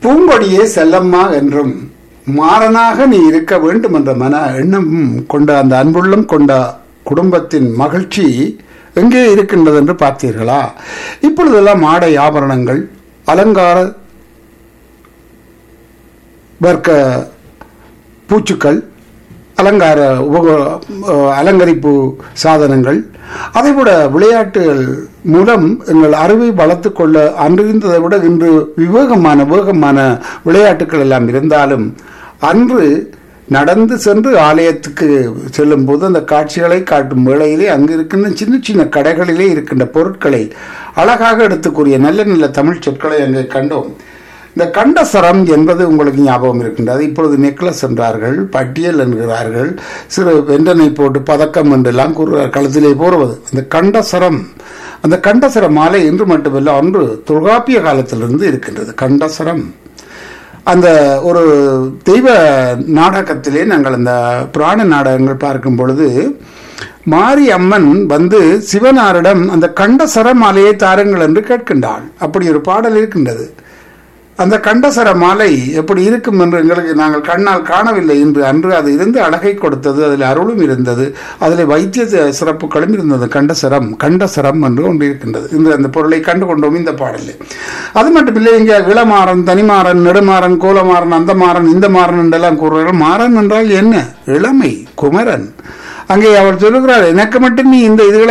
பூங்கொடியே செல்லம்மா என்றும் மாறனாக நீ இருக்க வேண்டும் என்ற மன எண்ணம் கொண்ட அந்த அன்புள்ளம் கொண்ட குடும்பத்தின் மகிழ்ச்சி எங்கே இருக்கின்றது என்று பார்த்தீர்களா இப்பொழுதெல்லாம் ஆடை ஆபரணங்கள் அலங்கார வர்க்க பூச்சுக்கள் அலங்கார உபக அஹ், அலங்கரிப்பு சாதனங்கள் அதைவிட விளையாட்டுகள் மூலம் எங்கள் அறிவை வளர்த்துக் கொள்ள அன்றிருந்ததை விட இன்று விவேகமான வேகமான விளையாட்டுகள் எல்லாம் இருந்தாலும் அன்று நடந்து சென்று ஆலயத்துக்கு செல்லும் போது அந்த காட்சிகளை காட்டும் வேளையிலே அங்கு இருக்கின்ற சின்ன சின்ன கடைகளிலே இருக்கின்ற பொருட்களை அழகாக எடுத்துக்கூடிய நல்ல நல்ல தமிழ் சொற்களை அங்கே கண்டோம் இந்த கண்டசரம் என்பது உங்களுக்கு ஞாபகம் இருக்கின்றது இப்பொழுது நெக்லஸ் என்றார்கள் பட்டியல் என்கிறார்கள் சிறு வெண்டனை போட்டு பதக்கம் என்றெல்லாம் கூறுகிறார் கழுத்திலே போடுவது அந்த கண்டசரம் அந்த கண்டசர மாலை இன்று மட்டுமல்ல ஒன்று தொல்காப்பிய காலத்திலிருந்து இருக்கின்றது கண்டசரம் அந்த ஒரு தெய்வ நாடகத்திலே நாங்கள் அந்த புராண நாடகங்கள் பார்க்கும் பொழுது மாரி அம்மன் வந்து சிவனாரிடம் அந்த கண்டசர மாலையை தாருங்கள் என்று கேட்கின்றாள் அப்படி ஒரு பாடல் இருக்கின்றது அந்த கண்டசர மாலை எப்படி இருக்கும் என்று எங்களுக்கு நாங்கள் கண்ணால் காணவில்லை என்று அன்று அது இருந்து அழகை கொடுத்தது அதில் அருளும் இருந்தது அதில் வைத்திய சிறப்புகளும் இருந்தது கண்டசரம் கண்டசரம் என்று ஒன்று இருக்கின்றது இந்த அந்த பொருளை கண்டு கொண்டோம் இந்த பாடலில் அது மட்டும் இல்லை இங்கே இளமாறன் தனிமாறன் நெடுமாறன் கோலமாறன் அந்த மாறன் இந்த மாறன் என்றெல்லாம் கூறுகிறார்கள் மாறன் என்றால் என்ன இளமை குமரன் அங்கே அவர் சொல்லுகிறார் எனக்கு மட்டும் நீ இந்த இதுகளை